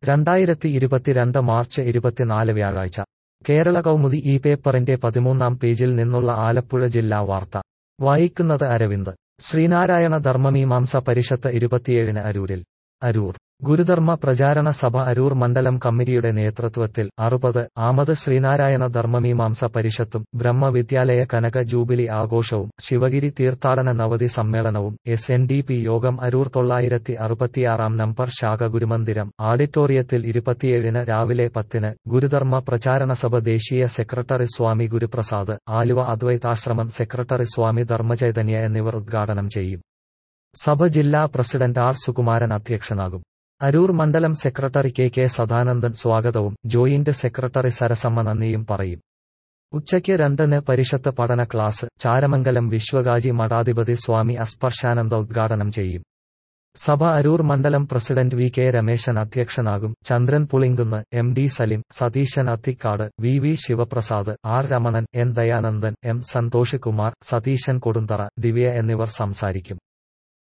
രണ്ടായിരത്തി ഇരുപത്തിരണ്ട് മാർച്ച് ഇരുപത്തിനാല് വ്യാഴാഴ്ച കേരള കൗമുദി ഈ പേപ്പറിന്റെ പതിമൂന്നാം പേജിൽ നിന്നുള്ള ആലപ്പുഴ ജില്ലാ വാർത്ത വായിക്കുന്നത് അരവിന്ദ് ശ്രീനാരായണ ധർമ്മമീമാംസ പരിഷത്ത് ഇരുപത്തിയേഴിന് അരൂരിൽ അരൂർ ഗുരുധർമ്മ പ്രചാരണ സഭ അരൂർ മണ്ഡലം കമ്മിറ്റിയുടെ നേതൃത്വത്തിൽ അറുപത് ആമത് ശ്രീനാരായണ ധർമ്മമീമാംസ പരിഷത്തും ബ്രഹ്മവിദ്യാലയ കനക ജൂബിലി ആഘോഷവും ശിവഗിരി തീർത്ഥാടന നവതി സമ്മേളനവും എസ് എൻ ഡി പി യോഗം അരൂർ തൊള്ളായിരത്തി അറുപത്തിയാറാം നമ്പർ ശാഖ ഗുരുമന്ദിരം ഓഡിറ്റോറിയത്തിൽ ഇരുപത്തിയേഴിന് രാവിലെ പത്തിന് ഗുരുധർമ്മ പ്രചാരണ സഭ ദേശീയ സെക്രട്ടറി സ്വാമി ഗുരുപ്രസാദ് ആലുവ അദ്വൈതാശ്രമം സെക്രട്ടറി സ്വാമി ധർമ്മചൈതന്യ എന്നിവർ ഉദ്ഘാടനം ചെയ്യും സഭ ജില്ലാ പ്രസിഡന്റ് ആർ സുകുമാരൻ അധ്യക്ഷനാകും അരൂർ മണ്ഡലം സെക്രട്ടറി കെ കെ സദാനന്ദൻ സ്വാഗതവും ജോയിന്റ് സെക്രട്ടറി സരസമ്മ നന്ദിയും പറയും ഉച്ചയ്ക്ക് രണ്ടിന് പരിഷത്ത് പഠന ക്ലാസ് ചാരമംഗലം വിശ്വകാജി മഠാധിപതി സ്വാമി അസ്പർശാനന്ദ ഉദ്ഘാടനം ചെയ്യും സഭ അരൂർ മണ്ഡലം പ്രസിഡന്റ് വി കെ രമേശൻ അധ്യക്ഷനാകും Chandran Pulinkunnu M D Salim Satheesan Athikkad V V Sivaprasad R Ramanan N Dayanandan M Santhosh Kumar Satheesan Kodunthara Divya എന്നിവർ സംസാരിക്കും